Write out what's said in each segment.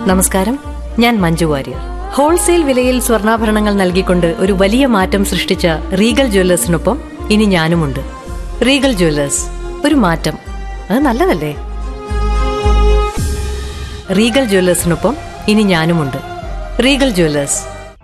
നമസ്കാരം ഞാൻ മഞ്ജു വാര്യർ ഹോൾസെയിൽ വിലയിൽ സ്വർണ്ണാഭരണങ്ങൾ നൽകിക്കൊണ്ട് ഒരു വലിയ മാറ്റം സൃഷ്ടിച്ച റീഗൽ ജ്വല്ലേഴ്സിനൊപ്പം ഇനി ഞാനുമുണ്ട് റീഗൽ ജ്വല്ലേഴ്സ് ഒരു മാറ്റം അത് നല്ലതല്ലേ റീഗൽ ജ്വല്ലേഴ്സിനൊപ്പം ഇനി ഞാനുമുണ്ട് റീഗൽ ജ്വല്ലേഴ്സ്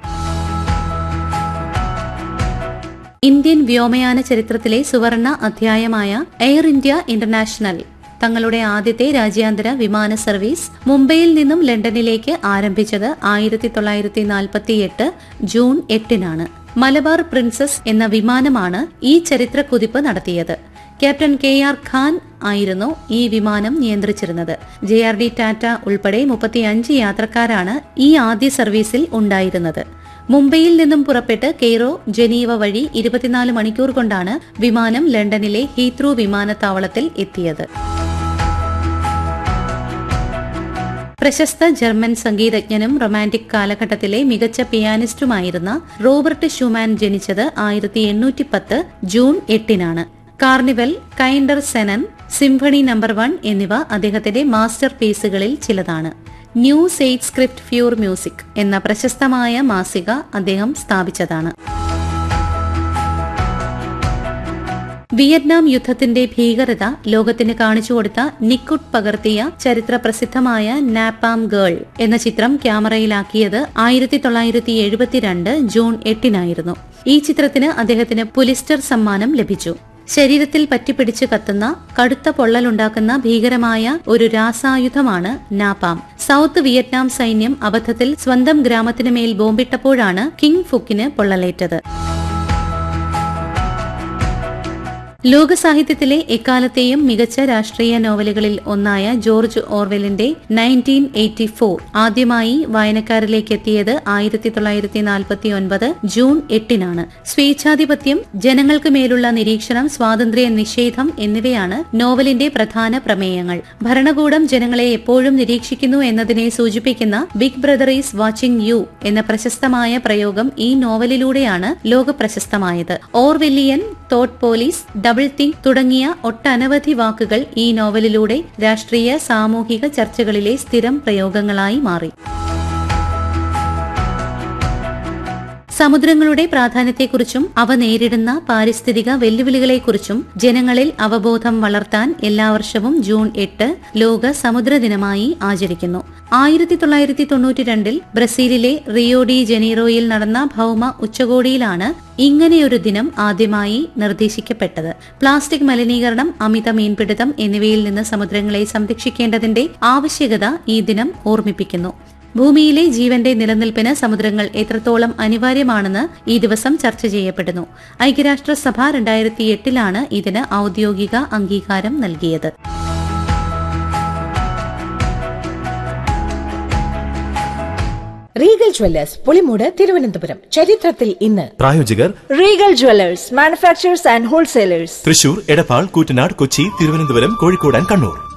ഇന്ത്യൻ വ്യോമയാന ചരിത്രത്തിലെ സുവർണ അധ്യായമായ എയർ ഇന്ത്യ ഇന്റർനാഷണൽ തങ്ങളുടെ ആദ്യത്തെ രാജ്യാന്തര വിമാന സർവീസ് മുംബൈയിൽ നിന്നും ലണ്ടനിലേക്ക് ആരംഭിച്ചത് ആയിരത്തി തൊള്ളായിരത്തി നാൽപ്പത്തിയെട്ട് ജൂൺ എട്ടിനാണ് മലബാർ പ്രിൻസസ് എന്ന വിമാനമാണ് ഈ ചരിത്ര കുതിപ്പ് നടത്തിയത് ക്യാപ്റ്റൻ കെ ആർ ഖാൻ ആയിരുന്നു ഈ വിമാനം നിയന്ത്രിച്ചിരുന്നത് ജെ ആർ ഡി ടാറ്റ ഉൾപ്പെടെ മുപ്പത്തിയഞ്ച് യാത്രക്കാരാണ് ഈ ആദ്യ സർവീസിൽ ഉണ്ടായിരുന്നത് മുംബൈയിൽ നിന്നും പുറപ്പെട്ട് കെയ്റോ ജനീവ വഴി ഇരുപത്തിനാല് മണിക്കൂർ കൊണ്ടാണ് വിമാനം ലണ്ടനിലെ ഹീത്രൂ വിമാനത്താവളത്തിൽ എത്തിയത് പ്രശസ്ത ജർമ്മൻ സംഗീതജ്ഞനും റൊമാന്റിക് കാലഘട്ടത്തിലെ മികച്ച പിയാനിസ്റ്റുമായിരുന്ന റോബർട്ട് ഷുമാൻ ജനിച്ചത് ആയിരത്തി എണ്ണൂറ്റി പത്ത് ജൂൺ എട്ടിനാണ് Carnaval Kinderszenen symphony number one എന്നിവ അദ്ദേഹത്തിന്റെ മാസ്റ്റർ പീസുകളിൽ ചിലതാണ് Neue Zeitschrift für Musik എന്ന പ്രശസ്തമായ മാസിക അദ്ദേഹം സ്ഥാപിച്ചതാണ് വിയറ്റ്നാം യുദ്ധത്തിന്റെ ഭീകരത ലോകത്തിന് കാണിച്ചുകൊടുത്ത നിക്കുട്ട് പകർത്തിയ ചരിത്ര പ്രസിദ്ധമായ നാപ്പാം ഗേൾ എന്ന ചിത്രം ക്യാമറയിലാക്കിയത് ആയിരത്തി തൊള്ളായിരത്തി എഴുപത്തിരണ്ട് ജൂൺ എട്ടിനായിരുന്നു ഈ ചിത്രത്തിന് അദ്ദേഹത്തിന് പുലിസ്റ്റർ സമ്മാനം ലഭിച്ചു ശരീരത്തിൽ പറ്റിപ്പിടിച്ച് കത്തുന്ന കടുത്ത പൊള്ളലുണ്ടാക്കുന്ന ഭീകരമായ ഒരു രാസായുധമാണ് നാപാം സൗത്ത് വിയറ്റ്നാം സൈന്യം അബദ്ധത്തിൽ സ്വന്തം ഗ്രാമത്തിന് മേൽ ബോംബിട്ടപ്പോഴാണ് കിങ് ഫുക്കിന് പൊള്ളലേറ്റത് ലോകസാഹിത്യത്തിലെ എക്കാലത്തെയും മികച്ച രാഷ്ട്രീയ നോവലുകളിൽ ഒന്നായ ജോർജ് ഓർവെലിന്റെ നയൻറ്റീൻ എയ്റ്റി ഫോർ ആദ്യമായി വായനക്കാരിലേക്ക് എത്തിയത് ആയിരത്തി തൊള്ളായിരത്തി നാൽപ്പത്തി ഒൻപത് ജൂൺ എട്ടിനാണ് സ്വേച്ഛാധിപത്യം ജനങ്ങൾക്ക് മേലുള്ള നിരീക്ഷണം സ്വാതന്ത്ര്യ നിഷേധം എന്നിവയാണ് നോവലിന്റെ പ്രധാന പ്രമേയങ്ങൾ ഭരണകൂടം ജനങ്ങളെ എപ്പോഴും നിരീക്ഷിക്കുന്നു എന്നതിനെ സൂചിപ്പിക്കുന്ന big brother is watching you എന്ന പ്രശസ്തമായ പ്രയോഗം ഈ നോവലിലൂടെയാണ് ലോകപ്രശസ്തമായത് Orwellian thought police doublethink തുടങ്ങിയ ഒട്ടനവധി വാക്കുകൾ ഈ നോവലിലൂടെ രാഷ്ട്രീയ സാമൂഹിക ചർച്ചകളിലെ സ്ഥിരം പ്രയോഗങ്ങളായി മാറി സമുദ്രങ്ങളുടെ പ്രാധാന്യത്തെക്കുറിച്ചും അവ നേരിടുന്ന പാരിസ്ഥിതിക വെല്ലുവിളികളെക്കുറിച്ചും ജനങ്ങളിൽ അവബോധം വളർത്താൻ എല്ലാ വർഷവും ജൂൺ എട്ട് ലോക സമുദ്ര ദിനമായി ആചരിക്കുന്നു ആയിരത്തി തൊള്ളായിരത്തി തൊണ്ണൂറ്റി രണ്ടിൽ ബ്രസീലിലെ റിയോ ഡി ജനീറോയിൽ നടന്ന ഭൗമ ഉച്ചകോടിയിലാണ് ഇങ്ങനെയൊരു ദിനം ആദ്യമായി നിർദ്ദേശിക്കപ്പെട്ടത് പ്ലാസ്റ്റിക് മലിനീകരണം അമിത മീൻപിടുത്തം എന്നിവയിൽ നിന്ന് സമുദ്രങ്ങളെ സംരക്ഷിക്കേണ്ടതിന്റെ ആവശ്യകത ഈ ദിനം ഓർമ്മിപ്പിക്കുന്നു ഭൂമിയിലെ ജീവന്റെ നിലനിൽപ്പിന് സമുദ്രങ്ങൾ എത്രത്തോളം അനിവാര്യമാണെന്ന് ഈ ദിവസം ചർച്ച ചെയ്യപ്പെടുന്നു ഐക്യരാഷ്ട്രസഭ രണ്ടായിരത്തി എട്ടിലാണ് ഇതിന് ഔദ്യോഗിക അംഗീകാരം നൽകിയത് റീഗൽ ജ്വല്ലേഴ്സ് പുളിമൂട് തിരുവനന്തപുരം ചരിത്രത്തിൽ ഇന്ന് പ്രായോജകർ Regal jewellers manufacturers and wholesalers Thrissur Edappal Koottanad Kochi Thiruvananthapuram Kozhikode and Kannur